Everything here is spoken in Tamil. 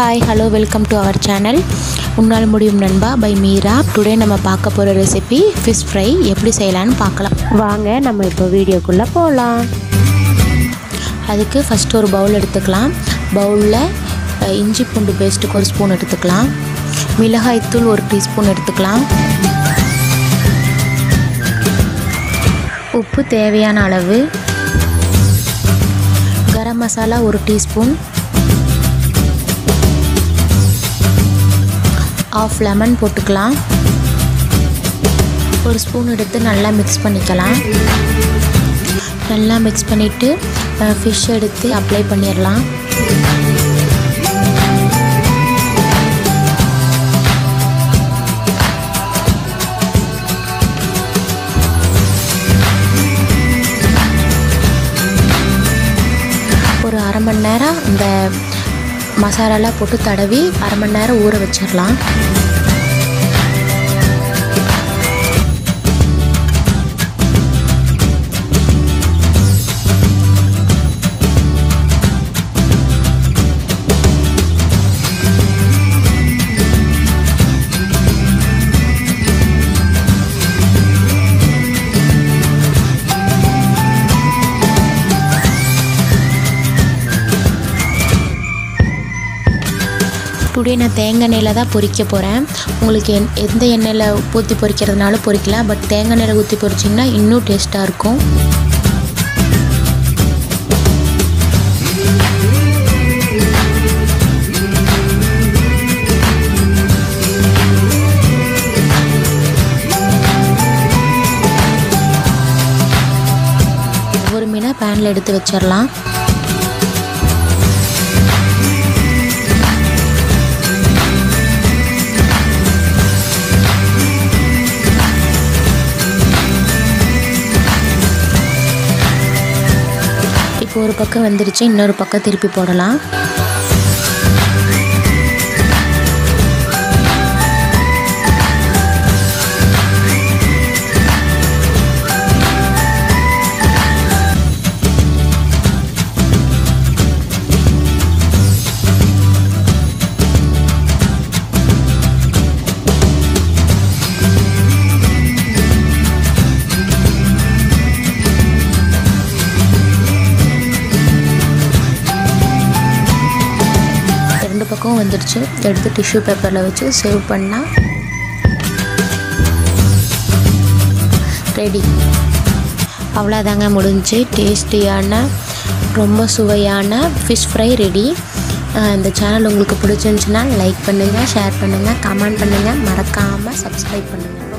hi hello welcome to our channel உன்னால் முடியும் நண்பா பை மீரா டுடே நம்ம பார்க்க போகிற ரெசிபி ஃபிஷ் ஃப்ரை எப்படி செய்யலான்னு பார்க்கலாம் வாங்க நம்ம இப்போ வீடியோக்குள்ளே போகலாம் அதுக்கு ஃபஸ்ட்டு ஒரு பவுல் எடுத்துக்கலாம் பவுலில் இஞ்சி பூண்டு பேஸ்ட்டுக்கு ஒரு ஸ்பூன் எடுத்துக்கலாம் மிளகாய்த்தூள் ஒரு டீஸ்பூன் எடுத்துக்கலாம் உப்பு தேவையான அளவு கரம் மசாலா ஒரு டீஸ்பூன் ஆஃப் லெமன் போட்டுக்கலாம் ஒரு ஸ்பூன் எடுத்து நல்லா மிக்ஸ் பண்ணிக்கலாம் நல்லா மிக்ஸ் பண்ணிவிட்டு ஃபிஷ் எடுத்து அப்ளை பண்ணிடலாம் ஒரு அரை மணி நேரம் இந்த மசாலாலாம் போட்டு தடவி அரை மணி நேரம் ஊற வச்சிடலாம் டுடே நான் தேங்காய் எண்ணெயில் தான் பொரிக்க போகிறேன் உங்களுக்கு என் எந்த எண்ணெயில் ஊற்றி பொரிக்கிறதுனாலும் பொரிக்கலாம் பட் தேங்காய் எண்ணெயில் ஊற்றி பொரிச்சிங்கன்னா இன்னும் டேஸ்ட்டாக இருக்கும் ஒரு மீனாக பேனில் எடுத்து வச்சிடலாம் இப்போ ஒரு பக்கம் வந்துருச்சு இன்னொரு பக்கம் திருப்பி போடலாம் ரெண்டு பக்கம் வந்துடுச்சு எடுத்து டிஷ்யூ பேப்பரில் வச்சு சேவ் பண்ணால் ரெடி அவ்வளோதாங்க முடிஞ்சு டேஸ்டியான ரொம்ப சுவையான ஃபிஷ் ஃப்ரை ரெடி இந்த சேனல் உங்களுக்கு பிடிச்சிருந்துச்சுன்னா லைக் பண்ணுங்கள் ஷேர் பண்ணுங்கள் கமெண்ட் பண்ணுங்கள் மறக்காமல் சப்ஸ்கிரைப் பண்ணுங்கள்